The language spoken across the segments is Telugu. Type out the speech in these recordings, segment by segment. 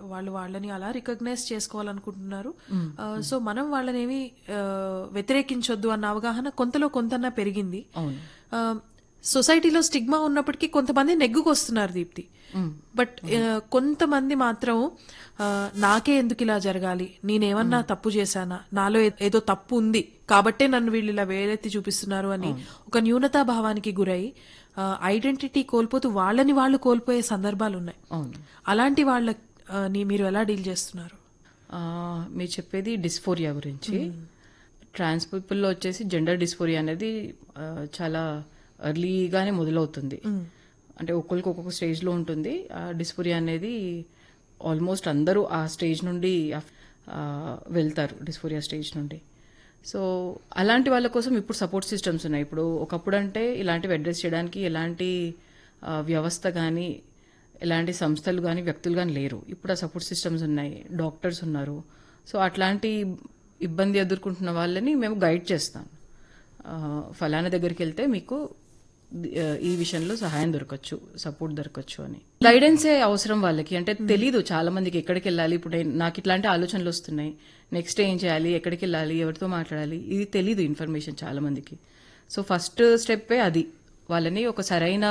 వాళ్ళు వాళ్ళని అలా రికగ్నైజ్ చేసుకోవాలనుకుంటున్నారు ఆ, సో మనం వాళ్ళని ఏమి ఆ, వ్యతిరేకించొద్దు అన్న అవగాహన కొంతలో కొంతన్నా పెరిగింది అవును ఆ, సొసైటీలో స్టిగ్మా ఉన్నప్పటికీ కొంతమంది నెగ్గుకొస్తున్నారు దీప్తి బట్ ఆ, కొంతమంది మాత్రం ఆ, నాకే ఎందుకు ఇలా జరగాలి నేనేమన్నా తప్పు చేశానా నాలో ఏ- ఏదో తప్పు ఉంది కాబట్టే నన్ను వీళ్ళు ఇలా వేలెత్తి చూపిస్తున్నారు అని ఒక న్యూనతా భావానికి గురై ఐడెంటిటీ కోల్పోతూ వాళ్ళని వాళ్ళు కోల్పోయే సందర్భాలు ఉన్నాయి అవును అలాంటి వాళ్ళని మీరు ఎలా డీల్ చేస్తున్నారు ఆ, మీరు చెప్పేది డిస్ఫోరియా గురించి ట్రాన్స్ పీపుల్లో వచ్చేసి జెండర్ డిస్ఫోరియా అనేది ఆ, చాలా ఎర్లీగానే మొదలవుతుంది అంటే ఒక్కొక్కరికి ఒక్కొక్క స్టేజ్లో ఉంటుంది ఆ డిస్ఫోరియా అనేది ఆల్మోస్ట్ అందరూ ఆ స్టేజ్ నుండి ఆ, వెళ్తారు డిస్ఫోరియా స్టేజ్ నుండి సో అలాంటి వాళ్ళ కోసం ఇప్పుడు సపోర్ట్ సిస్టమ్స్ ఉన్నాయి ఇప్పుడు ఒకప్పుడు అంటే ఇలాంటివి అడ్రస్ చేయడానికి ఎలాంటి ఆ, వ్యవస్థ కానీ ఎలాంటి సంస్థలు కానీ వ్యక్తులు కానీ లేరు ఇప్పుడు ఆ సపోర్ట్ సిస్టమ్స్ ఉన్నాయి డాక్టర్స్ ఉన్నారు సో అట్లాంటి ఇబ్బంది ఎదుర్కొంటున్న వాళ్ళని మేము గైడ్ చేస్తాం ఆ, ఫలానా దగ్గరికి వెళ్తే మీకు ది- ఆ, ఈ విషయంలో సహాయం దొరకచ్చు సపోర్ట్ దొరకచ్చు అని గైడెన్సే అవసరం వాళ్ళకి అంటే తెలీదు చాలా మందికి ఎక్కడికి వెళ్ళాలి ఇప్పుడు నేను- నాకు ఇట్లాంటి ఆలోచనలు వస్తున్నాయి నెక్స్ట్ ఏం చేయాలి ఎక్కడికి వెళ్ళాలి ఎవరితో మాట్లాడాలి ఇది తెలీదు ఇన్ఫర్మేషన్ చాలా మందికి సో ఫస్ట్ స్టెప్పే అది వాళ్ళని ఒక సరైన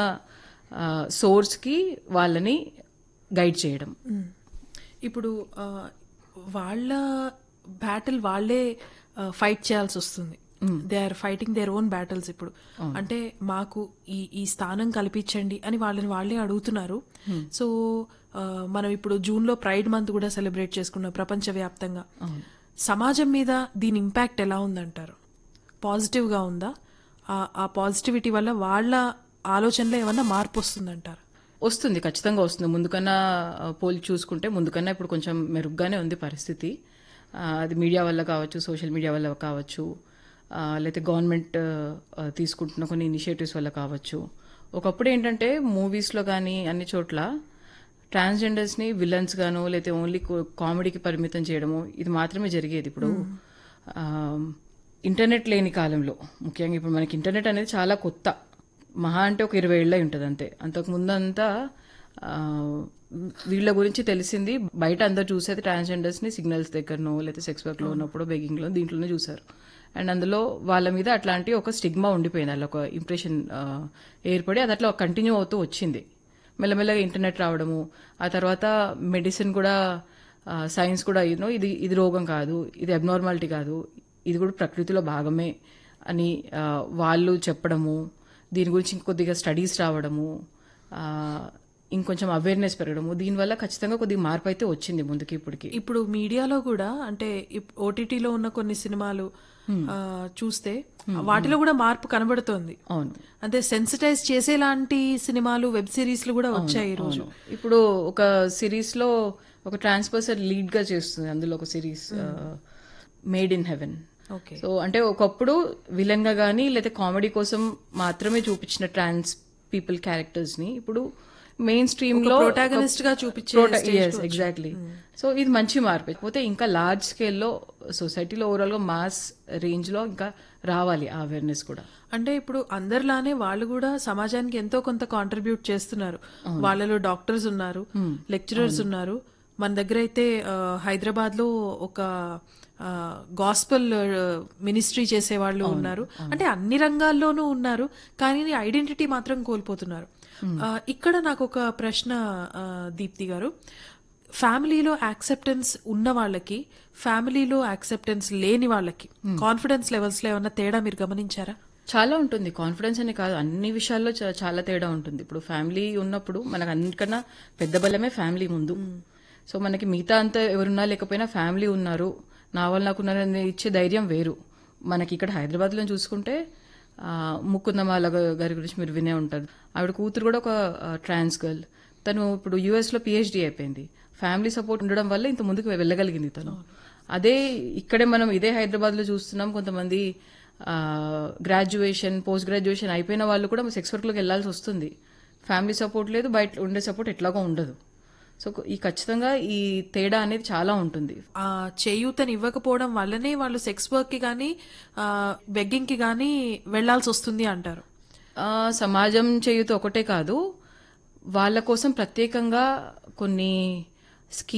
సోర్స్కి వాళ్ళని గైడ్ చేయడం ఇప్పుడు ఆ, వాళ్ళ బ్యాటిల్ వాళ్ళే ఫైట్ చేయాల్సి వస్తుంది they are fighting their own battles ఇప్పుడు అంటే మాకు ఈ ఈ స్థానం కల్పించండి అని వాళ్ళని వాళ్ళే అడుగుతున్నారు సో ఆ, మనం ఇప్పుడు జూన్ లో ప్రైడ్ మంత్ కూడా సెలబ్రేట్ చేసుకున్నాం ప్రపంచవ్యాప్తంగా సమాజం మీద దీని ఇంపాక్ట్ ఎలా ఉందంటారు పాజిటివ్ గా ఉందా ఆ- ఆ పాజిటివిటీ వల్ల వాళ్ళ ఆలోచనలో ఏమన్నా మార్పు వస్తుందంటారు వస్తుంది ఖచ్చితంగా వస్తుంది ముందుకన్నా ఆ, పోలి చూసుకుంటే ముందుకన్నా ఇప్పుడు కొంచెం మెరుగ్గానే ఉంది పరిస్థితి ఆ, అది మీడియా వల్ల కావచ్చు సోషల్ మీడియా వల్ల కావచ్చు ఆ, లేకపోతే గవర్నమెంట్ ఆ, తీసుకుంటున్న కొన్ని ఇనిషియేటివ్స్ వల్ల కావచ్చు ఒకప్పుడు ఏంటంటే మూవీస్లో కానీ అన్ని చోట్ల ట్రాన్స్జెండర్స్ని విలన్స్ గాను లేకపోతే ఓన్లీ కామెడీకి పరిమితం చేయడము ఇది మాత్రమే జరిగేది ఇప్పుడు ఆ, ఇంటర్నెట్ లేని కాలంలో ముఖ్యంగా ఇప్పుడు మనకి ఇంటర్నెట్ అనేది చాలా కొత్త మహా అంటే ఒక ఇరవై ఏళ్ళై ఉంటుంది అంతే అంతకు ముందంతా ఆ, వీళ్ళ గురించి తెలిసింది బయట అందరు చూసేది ట్రాన్స్జెండర్స్ ని సిగ్నల్స్ దగ్గరనో లేకపోతే సెక్స్ వర్క్ లో ఉన్నప్పుడు బెగ్గింగ్ లో దీంట్లోనే చూసారు అండ్ అందులో వాళ్ళ మీద అట్లాంటి ఒక స్టిగ్మా ఉండిపోయింది అలా ఒక ఇంప్రెషన్ ఏర్పడి అది అట్లా కంటిన్యూ అవుతూ వచ్చింది మెల్లమెల్లగా ఇంటర్నెట్ రావడము ఆ తర్వాత మెడిసిన్ కూడా సైన్స్ కూడా యూనో ఇది ఇది రోగం కాదు ఇది అబ్నార్మాలిటీ కాదు ఇది కూడా ప్రకృతిలో భాగమే అని ఆ, వాళ్ళు చెప్పడము దీని గురించి ఇంకొద్దిగా స్టడీస్ రావడము ఆ, ఇంకొంచెం అవేర్నెస్ పెరగడము దీనివల్ల ఖచ్చితంగా కొద్దిగా మార్పు అయితే వచ్చింది ముందుకి ఇప్పటికి ఇప్పుడు మీడియాలో కూడా అంటే ఓటీటీలో ఉన్న కొన్ని సినిమాలు ఆ, చూస్తే వాటిలో కూడా మార్పు కనబడుతోంది అవును అంటే సెన్సిటైజ్ చేసేలాంటి సినిమాలు వెబ్ సిరీస్లు కూడా వచ్చాయి ఈ రోజు అవును. ఇప్పుడు ఒక సిరీస్ లో ఒక ట్రాన్స్ పర్సన్ లీడ్ గా చేస్తుంది అందులో ఒక series made in heaven okay so అంటే ఒకప్పుడు విలన్ గా కానీ లేదా కామెడీ కోసం మాత్రమే చూపించిన ట్రాన్స్ పీపుల్ క్యారెక్టర్స్ ని ఇప్పుడు మెయిన్ స్ట్రీమ్ లో protagonist గా చూపించే ఎగ్జాక్ట్లీ సో ఇది మంచి మార్పు పోతే ఇంకా లార్జ్ స్కేల్లో సొసైటీలో ఓవరాల్ గా మాస్ రేంజ్ లో ఇంకా రావాలి ఆ అవేర్నెస్ కూడా అంటే ఇప్పుడు అందరిలానే వాళ్ళు కూడా సమాజానికి ఎంతో కొంత కాంట్రిబ్యూట్ చేస్తున్నారు వాళ్ళలో డాక్టర్స్ ఉన్నారు లెక్చరర్స్ ఉన్నారు మన దగ్గర అయితే హైదరాబాద్ లో ఒక గాస్పల్ మినిస్ట్రీ చేసే వాళ్ళు ఉన్నారు అంటే అన్ని రంగాల్లోనూ ఉన్నారు కానీ ఐడెంటిటీ మాత్రం కోల్పోతున్నారు ఆ, ఇక్కడ నాకు ఒక ప్రశ్న ఆ, దీప్తి గారు ఫ్యామిలీలో యాక్సెప్టెన్స్ ఉన్న వాళ్ళకి ఫ్యామిలీలో యాక్సెప్టెన్స్ లేని వాళ్ళకి కాన్ఫిడెన్స్ లెవెల్స్ లో ఏమన్నా తేడా మీరు గమనించారా చాలా ఉంటుంది కాన్ఫిడెన్స్ అనే కాదు అన్ని విషయాల్లో చా- చాలా తేడా ఉంటుంది ఇప్పుడు ఫ్యామిలీ ఉన్నప్పుడు మనకు అన్నిటికన్నా పెద్ద బలమే ఫ్యామిలీ ముందు సో మనకి మిగతా అంతా ఎవరున్నా లేకపోయినా ఫ్యామిలీ ఉన్నారు నా వల్ల నాకు ఉన్నారని ఇచ్చే ధైర్యం వేరు మనకి ఇక్కడ హైదరాబాద్లో చూసుకుంటే ఆ, ముకుందమాల గా- గారి గురించి మీరు వినే ఉంటారు ఆవిడ కూతురు కూడా ఒక ట్రాన్స్ గర్ల్ తను ఇప్పుడు యుఎస్ లో పిహెచ్డి అయిపోయింది ఫ్యామిలీ సపోర్ట్ ఉండడం వల్ల ఇంత ముందుకు వెళ్ళగలిగింది తను అదే ఇక్కడే మనం ఇదే హైదరాబాద్ లో చూస్తున్నాం కొంతమంది గ్రాడ్యుయేషన్ పోస్ట్ గ్రాడ్యుయేషన్ అయిపోయిన వాళ్ళు కూడా సెక్స్ వర్క్ లోకి వెళ్లాల్సి వస్తుంది ఫ్యామిలీ సపోర్ట్ లేదు బయట ఉండే సపోర్ట్ ఎట్లాగో ఉండదు సో ఈ ఖచ్చితంగా ఈ తేడా అనేది చాలా ఉంటుంది ఆ చేయూతని ఇవ్వకపోవడం వల్లనే వాళ్ళు సెక్స్ వర్క్ కి కానీ బెగ్గింగ్ కి కానీ వెళ్లాల్సి వస్తుంది అంటారు ఆ, సమాజం చేయుత ఒకటే కాదు వాళ్ళ కోసం ప్రత్యేకంగా కొన్ని